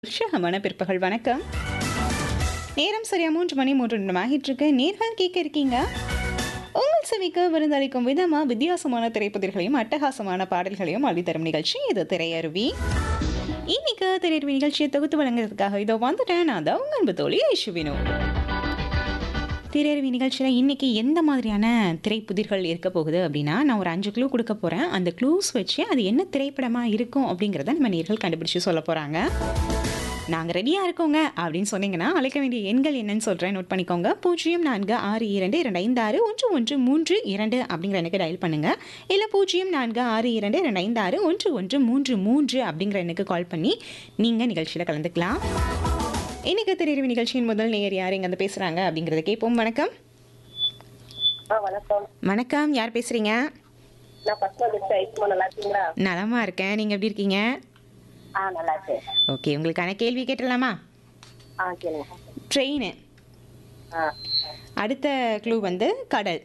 உற்சாகமான பிற்பகல் வணக்கம் நேரம் சரியா மூன்று மணி மூன்று நிமிடம் ஆகிட்டு இருக்கு நேர்கள் கேட்க இருக்கீங்க உங்கள் செவிக்கு விருந்தளிக்கும் விதமா வித்தியாசமான திரைப்பதிர்களையும் அட்டகாசமான பாடல்களையும் அள்ளித்தரும் நிகழ்ச்சி இது திரையருவி இன்னைக்கு திரையருவி நிகழ்ச்சியை தொகுத்து வழங்குறதுக்காக இதோ வந்துட்டேன் நான் தான் உங்கள் அன்பு தோழி ஐஷுவினோ திரையருவி நிகழ்ச்சியில் இன்னைக்கு எந்த மாதிரியான திரைப்புதிர்கள் இருக்க போகுது அப்படின்னா நான் ஒரு அஞ்சு க்ளூ கொடுக்க போகிறேன் அந்த க்ளூஸ் வச்சு அது என்ன திரைப்படமாக இருக்கும் அப்படிங்கிறத நம்ம நேர்கள் கண்டுபிடிச்சு சொல்ல போகிறாங்க நாங்கள் ரெடியாக இருக்கோங்க அப்படின்னு சொன்னீங்கன்னா அழைக்க வேண்டிய எண்கள் என்னன்னு சொல்கிறேன் நோட் பண்ணிக்கோங்க பூஜ்ஜியம் நான்கு ஆறு இரண்டு இரண்டு ஐந்து ஆறு ஒன்று ஒன்று மூன்று இரண்டு அப்படிங்கிற எனக்கு டயல் பண்ணுங்கள் இல்லை பூஜ்ஜியம் நான்கு ஆறு இரண்டு இரண்டு ஐந்து ஆறு ஒன்று ஒன்று மூன்று மூன்று அப்படிங்கிற எனக்கு கால் பண்ணி நீங்கள் நிகழ்ச்சியில் கலந்துக்கலாம் இன்னைக்கு தெரியும் நிகழ்ச்சியின் முதல் நேயர் யார் இங்கே வந்து பேசுகிறாங்க அப்படிங்கிறத கேட்போம் வணக்கம் ஆ வணக்கம் வணக்கம் யார் பேசுகிறீங்க நான் ஃபர்ஸ்ட் வந்துச்சு ஐஸ்மா நல்லா இருக்கீங்களா நலமா இருக்கேன் நீங்கள் எப்படி இருக்கீங்க ஆ நல்லா இருக்கேன் ஓகே உங்களுக்கான கேள்வி கேட்டுடலாமா ஆ கேளுங்க ட்ரெயின் ஆ அடுத்த க்ளூ வந்து கடல்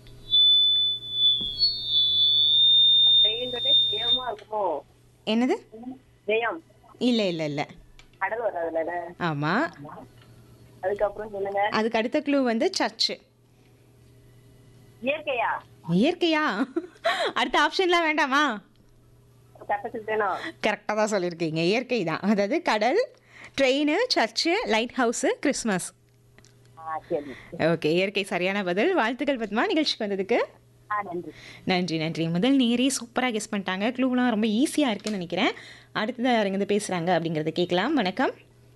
ட்ரெயின்லே ஜெயமா இருக்குமோ என்னது ஜெயம் இல்லை இல்லை இல்லை கடல் வர்றதுல ஆமாம் அதுக்கப்புறம் சொல்லுங்க அதுக்கு அடுத்த க்ளூ வந்து சர்ச்சு இயற்கையா இயற்கையா அடுத்த ஆப்ஷன்லாம் வேண்டாமா கரெக்டாக சொல்லிட்டேனோ கரெக்டாக தான் சொல்லியிருக்கீங்க இயற்கை தான் அதாவது கடல் train church light house Christmas ஆ சரி ஓகே இயற்கை சரியான பதில் வாழ்த்துக்கள் பத்மா நிகழ்ச்சிக்கு வந்ததுக்கு ஆ நன்றி நன்றி நன்றி முதல் நேரே சூப்பராக கெஸ் பண்ணிட்டாங்க க்ளூலாம் ரொம்ப ஈஸியாக இருக்குன்னு நினைக்கிறேன் அடுத்ததாக யாருங்க பேசுகிறாங்க அப்படிங்கிறத கேட்கலாம் வணக்கம்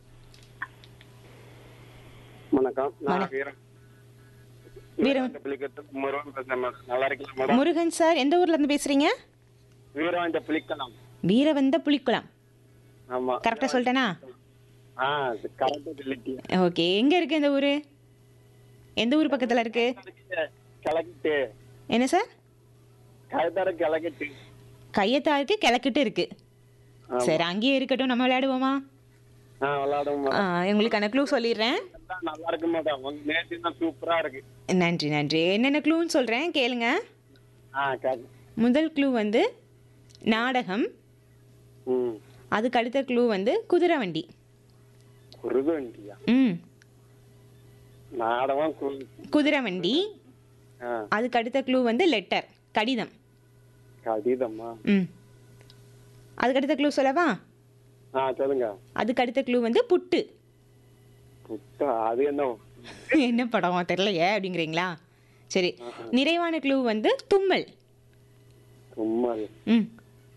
வணக்கம் நான் வீரன் வீரன். புலிக்கத்து முருகன் பேசுறேன் மேடம் நல்லா இருக்கீங்களா மேடம் முருகன் சார் எந்த ஊர்லேருந்து பேசுகிறீங்க வீரவாண்ட புலிக்கலாம் வீரவந்த புலிக்குளம் ஆமா கரெக்டாக சொல்லிட்டேனா ஆ கரெக்டா சொல்லிட்டீங்க ஓகே எங்கே இருக்குது இந்த ஊர் எந்த ஊர் பக்கத்தில் இருக்குது கிழக்கிட்டு என்ன சார் கழுத்தார கிழக்கிட்டு கையத்தாருக்கு கிழக்கிட்டு இருக்குது சரி அங்கேயே இருக்கட்டும் நம்ம விளையாடுவோமா ஆ விளாடுவோம் ஆ, உங்களுக்கான க்ளூ சொல்லிடுறேன் மேடம் நல்லா இருக்கு மேடம் உங்க நேற்று தான் சூப்பரா இருக்கு நன்றி நன்றி என்னென்ன க்ளூன்னு சொல்கிறேன் கேளுங்க ஆ கேட்கு முதல் க்ளூ வந்து நாடகம் ம் அதுக்கு அடுத்த க்ளூ வந்து குதிரை வண்டி குருகண்டியா ம் நாடகம் கு குதிரை வண்டி ஆ அதுக்கு அடுத்த க்ளூ வந்து லெட்டர் கடிதம் கடிதம்மா ம் அதுக்கு அடுத்த க்ளூ சொல்லவா ஆ சொல்லுங்க அதுக்கு அடுத்த க்ளூ வந்து புட்டு புத்தா அது என்ன என்ன படம் தெரியலையே அப்படிங்கிறீங்களா சரி நிறைவான க்ளூ வந்து தும்மல் சும்மா ம்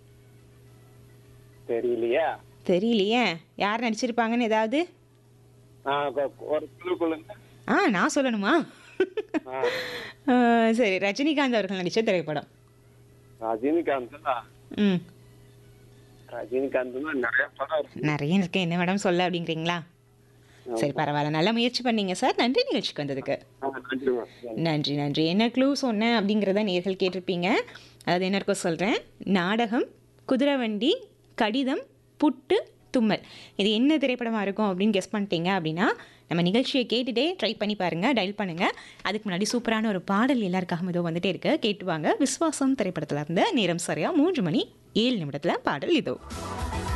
தெரியலையா தெரியலையே யார் நடிச்சிருப்பாங்கன்னு ஏதாவது ஆ கொ- ஒரு குழு குழுங்க ஆ நான் சொல்லணுமா ஆ ஆ, சரி ரஜினிகாந்த் அவர்கள் நடித்த திரைப்படம் ரஜினிகாந்த் ம் ரஜினிகாந்த் நிறைய படம் இருக்கு நிறைய இருக்கு என்ன மேடம் சொல்ல அப்படிங்கிறீங்களா சரி பரவாயில்ல நல்ல முயற்சி பண்ணீங்க சார் நன்றி நிகழ்ச்சிக்கு வந்ததுக்கு ஆ, நன்றி மேம் நன்றி நன்றி என்ன க்ளூ சொன்னேன் அப்படிங்கிறத நேர்கள் கேட்டிருப்பீங்க அதாவது என்ன இருக்கோ சொல்கிறேன் நாடகம் குதிரை வண்டி கடிதம் புட்டு தும்மல் இது என்ன திரைப்படமாக இருக்கும் அப்படின்னு கெஸ் பண்ணிட்டீங்க அப்படின்னா நம்ம நிகழ்ச்சியை கேட்டுட்டே ட்ரை பண்ணி பாருங்கள் டயல் பண்ணுங்கள் அதுக்கு முன்னாடி சூப்பரான ஒரு பாடல் எல்லாருக்காகவும் இதோ வந்துட்டே இருக்கு கேட்டு வாங்க விஸ்வாசம் திரைப்படத்துல இருந்து நேரம் சரியாக மூன்று மணி ஏழு நிமிடத்தில் பாடல் இதோ